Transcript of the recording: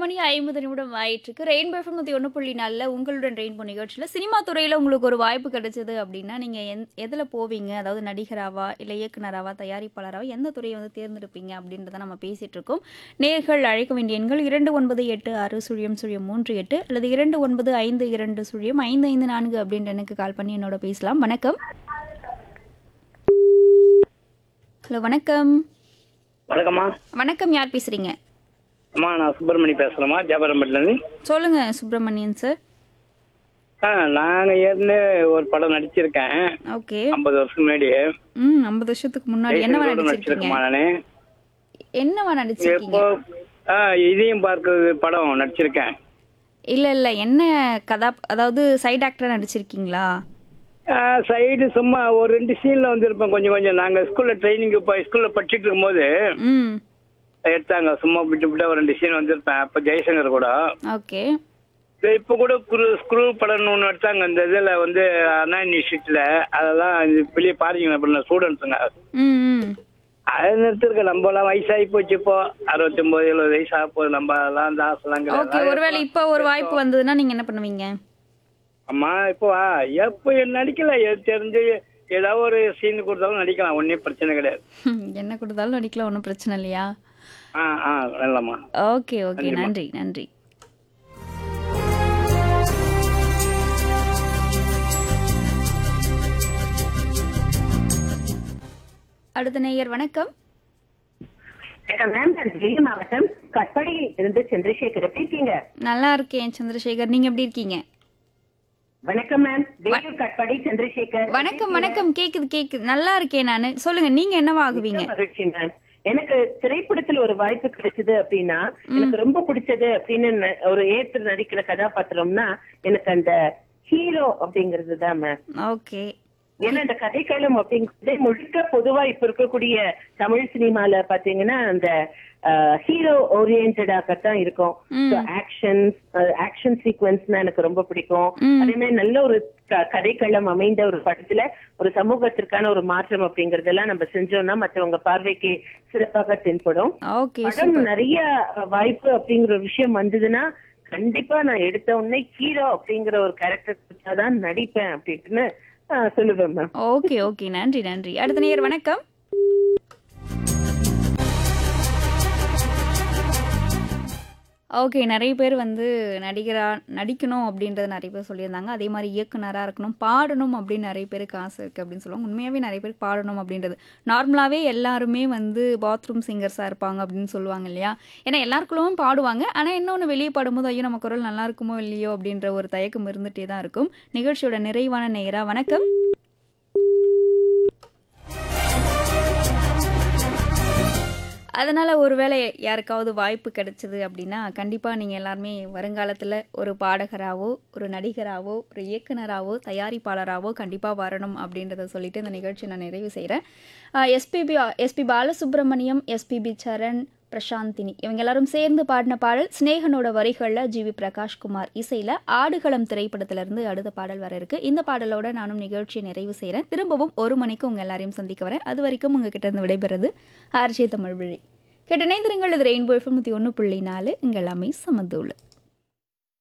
மணி ஐம்பது நிமிடம் ஆயிட்டிருக்கு ரெயின்போ எஃப்எம் நூற்றி ஒன்று புள்ளி நாலில் உங்களுடன் ரெயின்போ நிகழ்ச்சியில் சினிமா துறையில் உங்களுக்கு ஒரு வாய்ப்பு கிடைச்சது அப்படின்னா நீங்கள் எந் எதில் போவீங்க அதாவது நடிகராவா இல்லை இயக்குனராவா தயாரிப்பாளராவா எந்த துறையை வந்து தேர்ந்தெடுப்பீங்க அப்படின்றத நம்ம பேசிகிட்டு இருக்கோம் நேர்கள் அழைக்க வேண்டிய எண்கள் இரண்டு ஒன்பது எட்டு ஆறு சுழியம் சுழியம் மூன்று எட்டு அல்லது இரண்டு ஒன்பது ஐந்து இரண்டு சுழியம் ஐந்து ஐந்து நான்கு அப்படின்ற எனக்கு கால் பண்ணி என்னோட பேசலாம் வணக்கம் ஹலோ வணக்கம் வணக்கம்மா வணக்கம் யார் பேசுகிறீங்க அம்மா நான் சுப்பிரமணி பேசுகிறேம்மா ஜாபரம்பட்டிலேருந்து சொல்லுங்க சுப்பிரமணியன் சார் ஆ நாங்கள் ஏற்கனவே ஒரு படம் நடிச்சிருக்கேன் ஓகே ஐம்பது வருஷம் முன்னாடி ம் ஐம்பது வருஷத்துக்கு முன்னாடி என்னவா கூட நடிச்சிருக்கீங்க நடிச்சிருக்கேம்மா நான் என்னவா நடிச்சிருக்கீங்க இப்போ ஆ இதையும் பார்க்கறது படம் நடிச்சிருக்கேன் இல்ல இல்ல என்ன கதா அதாவது சைடு ஆக்டரா நடிச்சிருக்கீங்களா சைடு சும்மா ஒரு ரெண்டு சீனில் வந்திருப்போம் கொஞ்சம் கொஞ்சம் நாங்கள் ஸ்கூலில் ட்ரைனிங் இப்போ ஸ்கூலில் படிச்சுட்டு இருக்கும்போது ம் எடுத்தாங்க சும்மா விட்டு விட்டு ஒரு ரெண்டு சீன் வந்திருப்பேன் அப்போ ஜெய்சங்கர் கூட ஓகே இப்போ கூட குரு ஸ்க்ரூ படம்னு ஒன்று எடுத்தாங்க இந்த இதில் வந்து அண்ணா யூனிவர்சிட்டியில் அதெல்லாம் இது வெளியே பாருங்க அப்படின்னா ஸ்டூடெண்ட்ஸுங்க ம் ம் அது நிறுத்திருக்க நம்மலாம் வயசாகி போச்சு இப்போ அறுபத்தி ஒன்பது எழுபது வயசு ஆக போகுது நம்ம அதெல்லாம் அந்த ஆசைலாம் ஓகே கிடையாது ஒருவேளை இப்போ ஒரு வாய்ப்பு வந்ததுன்னா நீங்க என்ன பண்ணுவீங்க அம்மா இப்போ வா, எப்போ நடிக்கல எது தெரிஞ்சு ஏதாவது ஒரு சீன் கொடுத்தாலும் நடிக்கலாம் ஒன்றும் பிரச்சனை கிடையாது என்ன கொடுத்தாலும் நடிக்கலாம் ஒன்றும் பிரச்சனை இல்லையா ஆ ஆ இல்லைம்மா ஓகே ஓகே நன்றி நன்றி அடுத்த நேயர் வணக்கம் வணக்கம் மேம் நான் வேலூர் மாவட்டம் கட்படியில் இருந்து சந்திரசேகர் எப்படி இருக்கீங்க நல்லா இருக்கேன் சந்திரசேகர் நீங்க எப்படி இருக்கீங்க வணக்கம் மேம் வேலூர் கட்படி சந்திரசேகர் வணக்கம் வணக்கம் கேக்குது கேக்குது நல்லா இருக்கேன் நானு சொல்லுங்க நீங்க என்னவா ஆகுவீங்க மகிழ்ச்சி மேம் எனக்கு திரைப்படத்துல ஒரு வாய்ப்பு கிடைச்சது அப்படின்னா எனக்கு ரொம்ப பிடிச்சது அப்படின்னு ந- ஒரு ஏற்று நடிக்கிற கதாபாத்திரம்னா எனக்கு அந்த ஹீரோ அப்படிங்கிறது தான் மேம் ஓகே ஏன்னா இந்த கதைக்களம் அப்படிங்கிறது முழுக்க பொதுவா இப்ப இருக்கக்கூடிய தமிழ் சினிமால பாத்தீங்கன்னா அந்த ஹீரோ ஓரியன்டாகத்தான் இருக்கும் ஆக்ஷன்ஸ் ஆக்ஷன் சீக்வன்ஸ்னா எனக்கு ரொம்ப பிடிக்கும் அதே மாதிரி நல்ல ஒரு க- கதைக்களம் அமைந்த ஒரு படத்துல ஒரு சமூகத்திற்கான ஒரு மாற்றம் அப்படிங்கறதெல்லாம் நம்ம செஞ்சோம்னா மற்றவங்க பார்வைக்கு சிறப்பாக தென்படும் ஓகே படம் நிறைய வாய்ப்பு அப்படிங்கிற ஒரு விஷயம் வந்ததுன்னா கண்டிப்பா நான் எடுத்த உடனே ஹீரோ அப்படிங்கிற ஒரு கேரக்டர் தான் நடிப்பேன் அப்படின்னு ஆஹ், சொல்லுவேன் மேம் ஓகே ஓகே நன்றி நன்றி அடுத்த நேயர் வணக்கம் ஓகே நிறைய பேர் வந்து நடிகரா நடிக்கணும் அப்படின்றது நிறைய பேர் சொல்லியிருந்தாங்க அதே மாதிரி இயக்குனராக இருக்கணும் பாடணும் அப்படின்னு நிறைய பேருக்கு ஆசை இருக்குது அப்படின்னு சொல்லுவாங்க உண்மையாகவே நிறைய பேருக்கு பாடணும் அப்படின்றது நார்மலாகவே எல்லாருமே வந்து பாத்ரூம் சிங்கர்ஸாக இருப்பாங்க அப்படின்னு சொல்லுவாங்க இல்லையா ஏன்னா எல்லாருக்குள்ளவும் பாடுவாங்க ஆனால் இன்னொன்று வெளியே பாடும்போது ஐயோ நம்ம குரல் நல்லா இருக்குமோ இல்லையோ அப்படின்ற ஒரு தயக்கம் இருந்துகிட்டே தான் இருக்கும் நிகழ்ச்சியோட நிறைவான நேரா வணக்கம் அதனால் ஒருவேளை யாருக்காவது வாய்ப்பு கிடைச்சது அப்படின்னா கண்டிப்பாக நீங்கள் எல்லாருமே வருங்காலத்தில் ஒரு பாடகராகவோ ஒரு நடிகராகவோ ஒரு இயக்குனராகவோ தயாரிப்பாளராகவோ கண்டிப்பாக வரணும் அப்படின்றத சொல்லிட்டு இந்த நிகழ்ச்சி நான் நிறைவு செய்கிறேன் SPB SP Balasubrahmanyam SPB Charan Prasanthini இவங்க எல்லாரும் சேர்ந்து பாடின பாடல் ஸ்னேகனோட வரிகளில் ஜிவி பிரகாஷ்குமார் இசையில் ஆடுகளம் திரைப்படத்திலிருந்து அடுத்த பாடல் வர இருக்கு இந்த பாடலோட நானும் நிகழ்ச்சியை நிறைவு செய்கிறேன் திரும்பவும் ஒரு மணிக்கு உங்கள் எல்லாரையும் சந்திக்க வரேன் அது வரைக்கும் உங்ககிட்ட இருந்து விடைபெறுது ஆர்ஜே தமிழ் விழி கேட்ட நேந்திரங்கள் இது ரெயின்போ எஃப்எம் நூற்றி ஒன்று புள்ளி நாலு இங்கே எல்லாமே சமந்துள்ளு